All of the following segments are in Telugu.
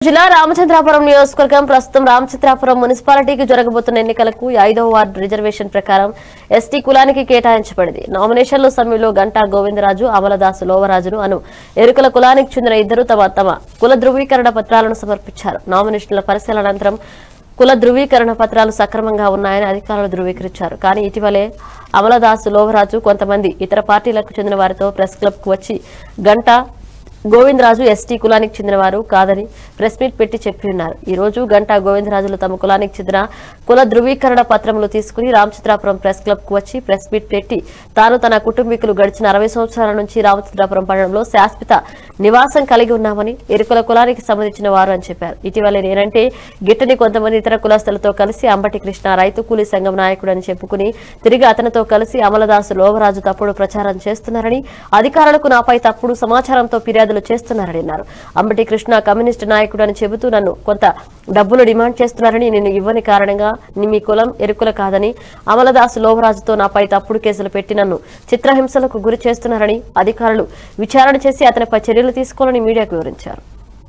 జిల్లా రామచంద్రాపురం నియోజకవర్గం ప్రస్తుతం రామచంద్రాపురం మున్సిపాలిటీకి జరగబోతున్న ఎన్నికలకు ఐదవ వార్డు రిజర్వేషన్ ప్రకారం ఎస్టీ కులానికి కేటాయించబడింది నామినేషన్ల సమయంలో గంటా గోవిందరాజు అమలదాసు లోవరాజును అను ఎరుకల కులానికి చెందిన ఇద్దరు తమ తమ కుల ధృవీకరణ పత్రాలను సమర్పించారు నామినేషన్ల పరిశీలన అనంతరం కుల ధృవీకరణ పత్రాలు సక్రమంగా ఉన్నాయని అధికారులు ధృవీకరించారు కానీ ఇటీవలే అమలదాసు లోవరాజు కొంతమంది ఇతర పార్టీలకు చెందిన వారితో ప్రెస్ క్లబ్ కు వచ్చి గంట గోవిందరాజు ఎస్టీ కులానికి చెందినవారు కాదని ప్రెస్ మీట్ పెట్టి చెప్పి ఉన్నారు ఈ రోజు గంటా గోవిందరాజులు తమ కులానికి చెందిన కుల ధృవీకరణ పత్రములు తీసుకుని రామచంద్రాపురం ప్రెస్ క్లబ్ కు వచ్చి ప్రెస్ మీట్ పెట్టి తాను తన కుటుంబీకులు గడిచిన అరవై సంవత్సరాల నుంచి రామచంద్రాపురం పట్టణంలో శాశ్వత నివాసం కలిగి ఉన్నామని ఎరుకుల కులానికి సంబంధించిన వారు అని చెప్పారు ఇటీవలే నేనంటే గిట్టని కొంతమంది ఇతర కులస్తులతో కలిసి అంబటి కృష్ణ రైతు కూలీ సంఘం నాయకుడు అని చెప్పుకుని తిరిగి అతనితో కలిసి అమలదాసు లోవరాజు తప్పుడు ప్రచారం చేస్తున్నారని అధికారులకు నాపై తప్పుడు సమాచారంతో ఫిర్యాదులు చేస్తున్నారని అన్నారు అంబటి కృష్ణ కమ్యూనిస్టు నాయకుడు అని చెబుతూ నన్ను కొంత డబ్బులు డిమాండ్ చేస్తున్నారని నేను ఇవ్వని కారణంగా నీ- మీ కులం ఎరుకుల కాదని అమలదాసు లోవరాజుతో నాపై తప్పుడు కేసులు పెట్టి నన్ను చిత్రహింసలకు గురి చేస్తున్నారని అధికారులు విచారణ చేసి అతనిపై చర్యలు తీసుకోవాలని మీడియాకు వివరించారు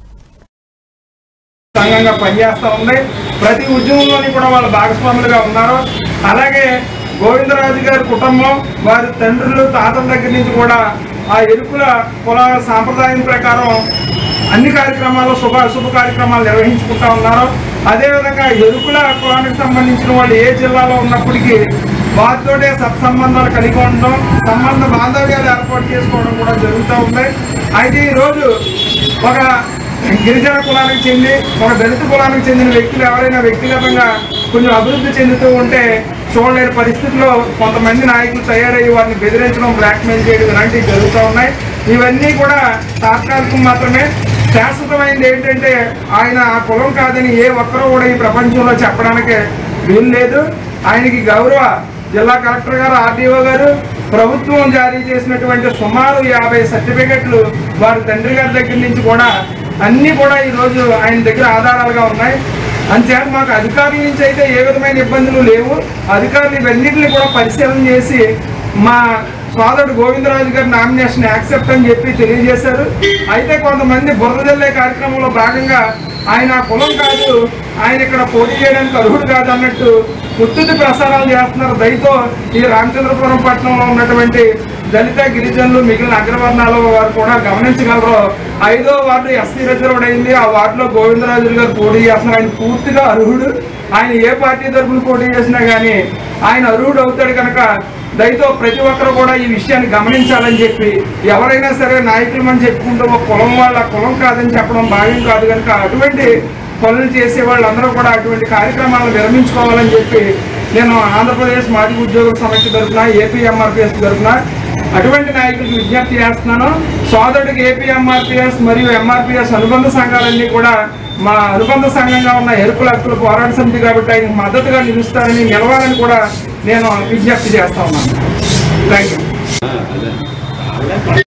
సంఘంగా పనిచేస్తూ ఉంది ప్రతి ఉద్యమంలోని కూడా వాళ్ళు భాగస్వాములుగా ఉన్నారు అలాగే గోవిందరాజు గారి కుటుంబం వారి తండ్రులు తాతల దగ్గర నుంచి కూడా ఆ ఎరుకుల కుల సాంప్రదాయం ప్రకారం అన్ని కార్యక్రమాలు శుభ శుభ కార్యక్రమాలు నిర్వహించుకుంటా ఉన్నారు అదేవిధంగా ఎరుకుల కులానికి సంబంధించిన వాళ్ళు ఏ జిల్లాలో ఉన్నప్పటికీ వారితోటే సత్సంబంధాలు కలిగి ఉండడం సంబంధ బాంధవ్యాలు ఏర్పాటు చేసుకోవడం కూడా జరుగుతూ ఉంది అయితే ఈరోజు ఒక గిరిజన కులానికి చెంది ఒక దళిత కులానికి చెందిన వ్యక్తులు ఎవరైనా వ్యక్తిగతంగా కొంచెం అభివృద్ధి చెందుతూ ఉంటే చూడలేని పరిస్థితుల్లో కొంతమంది నాయకులు తయారయ్యి వారిని బెదిరించడం బ్లాక్మెయిల్ చేయడం ఇలాంటివి జరుగుతూ ఉన్నాయి ఇవన్నీ కూడా తాత్కాలికం మాత్రమే శాశ్వతమైనది ఏంటంటే ఆయన ఆ కులం కాదని ఏ ఒక్కరూ కూడా ఈ ప్రపంచంలో చెప్పడానికి వీలు లేదు ఆయనకి గౌరవ జిల్లా కలెక్టర్ గారు ఆర్డీఓ గారు ప్రభుత్వం జారీ చేసినటువంటి సుమారు యాభై సర్టిఫికెట్లు వారి తండ్రి గారి దగ్గర నుంచి కూడా అన్నీ కూడా ఈరోజు ఆయన దగ్గర ఆధారాలుగా ఉన్నాయి అంతేత మాకు అధికారుల నుంచి అయితే ఏ విధమైన ఇబ్బందులు లేవు అధికారులు ఇవన్నింటిని కూడా పరిశీలన చేసి మా సోదరుడు గోవిందరాజు గారి నామినేషన్ యాక్సెప్ట్ అని చెప్పి తెలియజేశారు అయితే కొంతమంది బురద జల్లే కార్యక్రమంలో భాగంగా ఆయన ఆ కులం కాదు ఆయన ఇక్కడ పోటీ చేయడానికి అర్హుడు కాదు అన్నట్టు ఉత్తుతి ప్రసారాలు చేస్తున్నారు దయతో ఈ రామచంద్రపురం పట్టణంలో ఉన్నటువంటి దళిత గిరిజనులు మిగిలిన అగ్రవర్ణాల వారు కూడా గమనించగలరు ఐదో వార్డు ఎస్సీ రిజర్వ్డ్ అయింది ఆ వార్డులో గోవిందరాజులు గారు పోటీ చేస్తున్నారు ఆయన పూర్తిగా అర్హుడు ఆయన ఏ పార్టీ తరఫున పోటీ చేసినా కానీ ఆయన అర్హుడు అవుతాడు కనుక దయతో ప్రతి ఒక్కరు కూడా ఈ విషయాన్ని గమనించాలని చెప్పి ఎవరైనా సరే నాయకులు అని చెప్పుకుంటూ ఒక కులం వాళ్ళ కులం కాదని చెప్పడం భావ్యం కాదు కనుక అటువంటి పనులు చేసే వాళ్ళందరూ కూడా అటువంటి కార్యక్రమాలను విరమించుకోవాలని చెప్పి నేను ఆంధ్రప్రదేశ్ మాజీ ఉద్యోగుల సమస్య తరఫున ఏపీ ఎంఆర్పిఎస్ తరఫున అటువంటి నాయకులకు విజ్ఞప్తి చేస్తున్నాను సోదరుడికి ఏపీ ఎంఆర్పిఎస్ మరియు ఎంఆర్పిఎస్ అనుబంధ సంఘాలన్నీ కూడా మా అనుబంధ సంఘంగా ఉన్న ఎరుపుల హక్కుల పోరాట సమితి కాబట్టి ఆయనకు మద్దతుగా నిలుస్తారని నిలవాలని కూడా నేను విజ్ఞప్తి చేస్తా ఉన్నాను థ్యాంక్ యూ